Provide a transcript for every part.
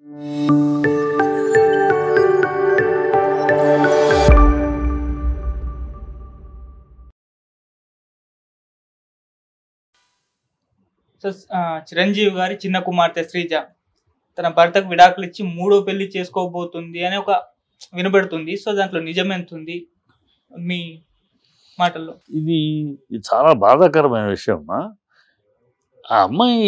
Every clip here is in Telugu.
సో ఆ, చిరంజీవి గారి చిన్న కుమార్తె శ్రీజ తన భర్తకు విడాకులు ఇచ్చి మూడో పెళ్లి చేసుకోబోతుంది అని ఒక వినబడుతుంది సో దాంట్లో నిజం ఎంత ఉంది మీ మాటల్లో ఇది ఇది చాలా బాధాకరమైన విషయం అమ్మా. ఆ అమ్మాయి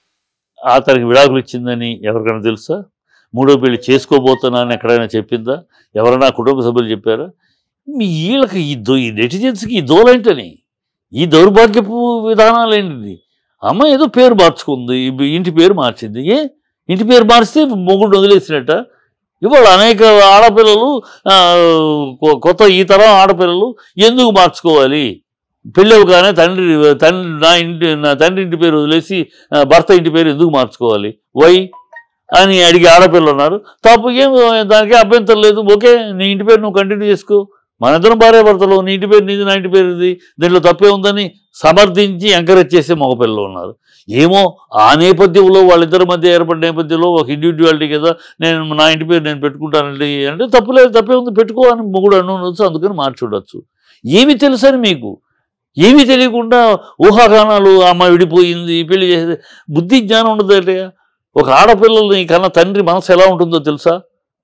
అతనికి విడాకులు ఇచ్చిందని ఎవరికైనా తెలుసా మూడో పెళ్లి చేసుకోబోతున్నా అని ఎక్కడైనా చెప్పిందా ఎవరైనా కుటుంబ సభ్యులు చెప్పారా మీ వీళ్ళకి ఈ దో ఈ నెటిజన్స్కి ఈ దోలేంటని ఈ దౌర్భాగ్యపు విధానాలు ఏంటిది అమ్మాయి ఏదో పేరు మార్చుకుంది ఈ ఇంటి పేరు మార్చింది ఏ ఇంటి పేరు మార్చితే మొగుడు వదిలేసినట్ట ఇవాళ అనేక ఆడపిల్లలు ఆ, కొ- కొత్త ఈ తరం ఆడపిల్లలు ఎందుకు మార్చుకోవాలి పెళ్ళవగానే తండ్రి తండ్రి నా ఇంటి నా తండ్రి ఇంటి పేరు వదిలేసి ఆ, భర్త ఇంటి పేరు ఎందుకు మార్చుకోవాలి వై అని అడిగి ఆడపిల్లలు ఉన్నారు తప్పు ఏం దానికి అభ్యంతరం లేదు ఓకే నీ ఇంటి పేరు నువ్వు కంటిన్యూ చేసుకో మన ఇద్దరం భార్య భర్తలు నీ ఇంటి పేరు నీది నా ఇంటి పేరు ఇది దీంట్లో తప్పే ఉందని సమర్థించి ఎంకరేజ్ చేసే మగపిల్లలు ఉన్నారు ఏమో ఆ నేపథ్యంలో వాళ్ళిద్దరి మధ్య ఏర్పడిన నేపథ్యంలో ఒక ఇండివిజువాలిటీ కదా నేను నా ఇంటి పేరు నేను పెట్టుకుంటానండి అంటే తప్పులేదు తప్పే ఉంది పెట్టుకో అని మొగుడు అనుకోవచ్చు అందుకని మార్చుండొచ్చు ఏమి తెలుసని మీకు ఏమీ తెలియకుండా ఊహాగానాలు ఆ అమ్మాయి విడిపోయింది పెళ్లి చేసేది బుద్ధి జ్ఞానం ఉండదు అంటే ఒక ఆడపిల్లల్ని కన్నా తండ్రి మనసు ఎలా ఉంటుందో తెలుసా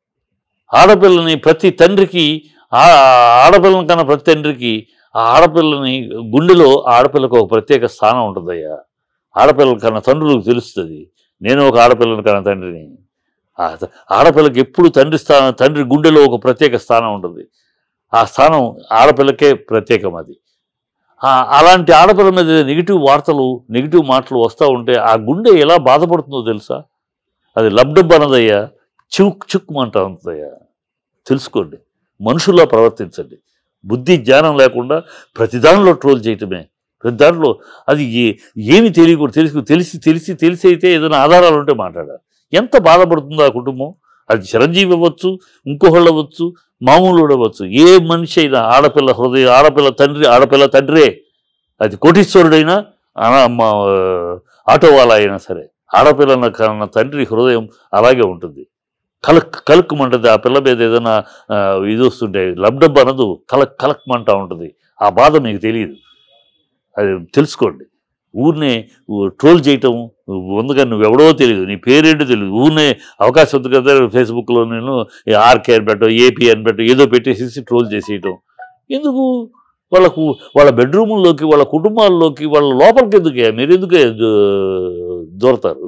ఆడపిల్లని ప్రతి తండ్రికి ఆ ఆడపిల్లని కన్నా ప్రతి తండ్రికి ఆ ఆడపిల్లని గుండెలో ఆ ఆడపిల్లకు ఒక ప్రత్యేక స్థానం ఉంటుందయ్యా ఆడపిల్లల కన్నా తండ్రులకు తెలుస్తుంది నేను ఒక ఆడపిల్లని కన్నా తండ్రిని ఆ త- ఆడపిల్లకి ఎప్పుడు తండ్రి స్థానం తండ్రి గుండెలో ఒక ప్రత్యేక స్థానం ఉంటుంది ఆ స్థానం ఆడపిల్లకే ప్రత్యేకం అది ఆ- అలాంటి ఆడపిల్ల మీద నెగిటివ్ వార్తలు నెగిటివ్ మాటలు వస్తూ ఉంటే ఆ గుండె ఎలా బాధపడుతుందో తెలుసా అది లబ్డబ్ అన్నదయ్యా చిక్ చిక్కుమంటా ఉంటుందయ్యా తెలుసుకోండి మనుషుల్లా ప్రవర్తించండి బుద్ధి జ్ఞానం లేకుండా ప్రతి దానిలో ట్రోల్ చేయటమే ప్రతి దాంట్లో అది ఏ ఏమి తెలియకూడదు తెలిసి తెలిసి తెలిసి తెలిసి అయితే ఏదైనా ఆధారాలు ఉంటే మాట్లాడాలి ఎంత బాధపడుతుందో ఆ కుటుంబం అది చిరంజీవి అవ్వచ్చు ఇంకొకళ్ళు అవ్వచ్చు మామూలు అవ్వచ్చు ఏ మనిషి అయినా ఆడపిల్ల హృదయం ఆడపిల్ల తండ్రి ఆడపిల్ల తండ్రే అది కోటీశ్వరుడైనా అన- మా, ఆటో వాళ్ళ అయినా సరే ఆడపిల్ల కన్న తండ్రి హృదయం అలాగే ఉంటుంది కలక్ కలక్కుమంటది ఆ పిల్ల మీద ఏదైనా ఆ, ఇది వస్తుంటే లబ్డబ్ అనదు కలక్ కలక్మంటా ఉంటుంది ఆ బాధ మీకు తెలియదు అది తెలుసుకోండి ఊరినే ట్రోల్ చేయటం ముందుగా నువ్వు ఎవడో తెలియదు నీ పేరేంటో తెలియదు ఊరినే అవకాశం ఉంది కదా ఫేస్బుక్లో నేను ఆర్కే అని పెట్టో ఏపీ అని పెట్టో ఏదో పెట్టేసేసి ట్రోల్ చేసేయటం ఎందుకు వాళ్ళకు వాళ్ళ బెడ్రూముల్లోకి వాళ్ళ కుటుంబాల్లోకి వాళ్ళ లోపలికి ఎందుకే మీరు ఎందుకే దో- దూరతారు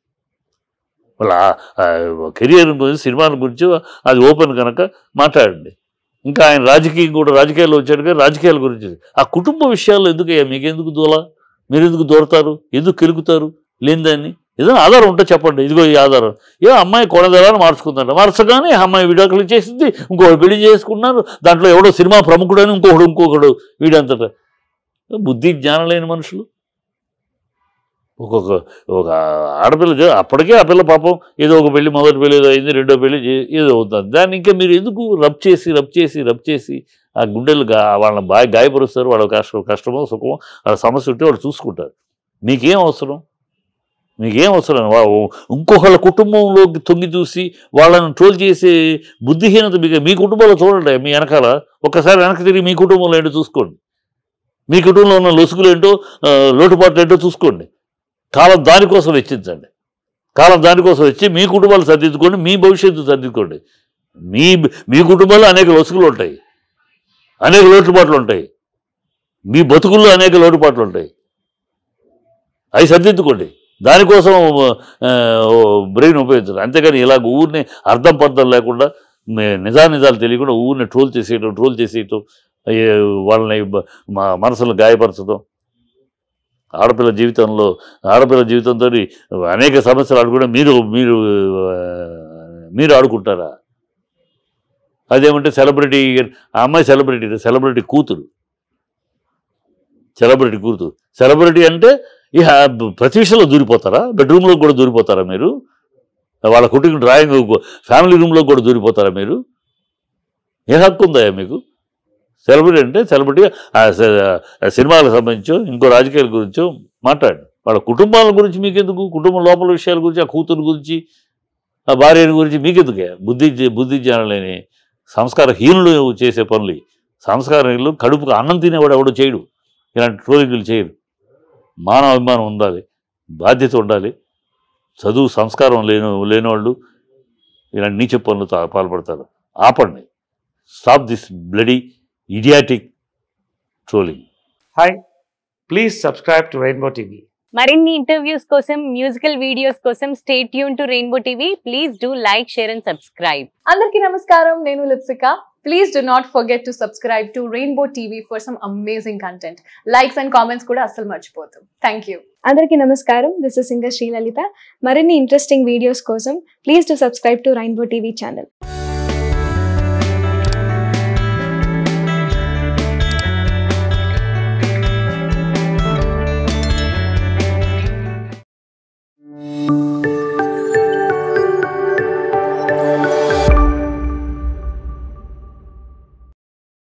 వాళ్ళ కెరియర్ గురించి సినిమాల గురించి అది ఓపెన్ కనుక మాట్లాడండి ఇంకా ఆయన రాజకీయం కూడా రాజకీయాల్లో వచ్చాడు కానీ రాజకీయాల గురించి ఆ కుటుంబ విషయాల్లో ఎందుకయ్యా మీకెందుకు దూల మీరు ఎందుకు దూరతారు ఎందుకు కెలుకుతారు లేనిదాన్ని ఏదైనా ఆధారం ఉంటే చెప్పండి ఇదిగో ఈ ఆధారం ఏ అమ్మాయి కొనదరాన్ని మార్చుకుందంట మార్చగానే ఆ అమ్మాయి విడాకులు చేసింది ఇంకొకటి పెళ్లి చేసుకున్నారు దాంట్లో ఎవడో సినిమా ప్రముఖుడని ఇంకొకడు ఇంకొకడు వీడంతట బుద్ధి జ్ఞానం లేని మనుషులు ఒక్కొక్క ఒక ఆడపిల్ల చే- అప్పటికే ఆ పిల్ల పాపం ఏదో ఒక పెళ్లి మొదటి పెళ్లి ఏదో అయింది రెండో పెళ్లి చే- ఏదో అవుతుంది దాన్ని ఇంకా మీరు ఎందుకు రబ్ చేసి రబ్ చేసి రబ్ చేసి ఆ గుండెలు గా వాళ్ళని బాగా గాయపరుస్తారు వాళ్ళ కష్టం కష్టమో సుఖమో వాళ్ళ సమస్య ఉంటే వాళ్ళు చూసుకుంటారు మీకేం అవసరం మీకేం అవసరం వా- ఇంకొకళ్ళ కుటుంబంలోకి తొంగి చూసి వాళ్ళని ట్రోల్ చేసే బుద్ధిహీనత మీకు మీ కుటుంబంలో చూడండి మీ వెనకాల ఒక్కసారి వెనక్కి తిరిగి మీ కుటుంబంలో ఏంటో చూసుకోండి మీ కుటుంబంలో ఉన్న లొసుగులు ఏంటో ఆ, లోటుపాట్లు ఏంటో చూసుకోండి కాలం దానికోసం వెచ్చించండి కాలం దానికోసం వచ్చి మీ కుటుంబాలు సర్దిద్దుకోండి మీ భవిష్యత్తు సర్దిద్దుకోండి మీ మీ కుటుంబాల్లో అనేక లొసుగులు ఉంటాయి అనేక లోటుపాట్లు ఉంటాయి మీ బతుకుల్లో అనేక లోటుపాట్లు ఉంటాయి అవి సర్దిద్దుకోండి దానికోసం బ్రెయిన్ ఉపయోగించండి అంతేగాని ఇలాగ ఊరిని అర్థం పర్థం లేకుండా మే- నిజా నిజాలు తెలియకుండా ఊరిని ట్రోల్ చేసేయటం ట్రోల్ చేసేయటం ఏ, వాళ్ళని బ- మా మనసులను గాయపరచడం ఆడపిల్ల జీవితంలో ఆడపిల్ల జీవితంతో అనేక సమస్యలు ఆడుకుంటే మీరు మీరు ఆ, మీరు ఆడుకుంటారా అదేమంటే సెలబ్రిటీ ఆ అమ్మాయి సెలబ్రిటీ సెలబ్రిటీ కూతురు సెలబ్రిటీ కూతురు సెలబ్రిటీ అంటే ఇక ప్రతి విషయంలో దూరిపోతారా బెడ్రూమ్లో కూడా దూరిపోతారా మీరు వాళ్ళ కుటుంబ డ్రాయింగ్ ఫ్యామిలీ రూమ్లో కూడా దూరిపోతారా మీరు ఏ హక్కు ఉందా మీకు సెలబ్రిటీ అంటే సెలబ్రిటీ ఆ స- ఆ సినిమాలకు సంబంధించో ఇంకో రాజకీయాల గురించో మాట్లాడండి వాళ్ళ కుటుంబాల గురించి మీకు ఎందుకు కుటుంబం లోపల విషయాల గురించి ఆ కూతురు గురించి ఆ భార్యని గురించి మీకెందుకే బుద్ధి బుద్ధి జ్ఞానం లేని సంస్కార హీనులు చేసే పనులు ఇవి. సంస్కారహీనులు కడుపుకు అన్నం తినేవాడు ఎవడు చేయడు ఇలాంటి ట్రోలింగ్లు చేయరు మానవ అభిమానం ఉండాలి బాధ్యత ఉండాలి చదువు సంస్కారం లేని లేనివాళ్ళు ఇలాంటి నీచ పనులు తా- పాల్పడతారు ఆపండి stop this bloody idiotic trolling hi please subscribe to Rainbow TV మరిన్ని ఇంటర్వ్యూస్ కోసం మ్యూజికల్ వీడియోస్ కోసం stay tuned to Rainbow TV please do like share and subscribe అందరికీ నమస్కారం నేను Lipsika please do not forget to subscribe to Rainbow TV for some amazing content likes and comments కూడా అస్సలు మర్చిపోతాం థ్యాంక్ యూ అందరికీ నమస్కారం దిస్ ఇస్ సింగర్ శ్రీలలిత మరిన్ని ఇంట్రెస్టింగ్ వీడియోస్ కోసం please to subscribe to Rainbow TV channel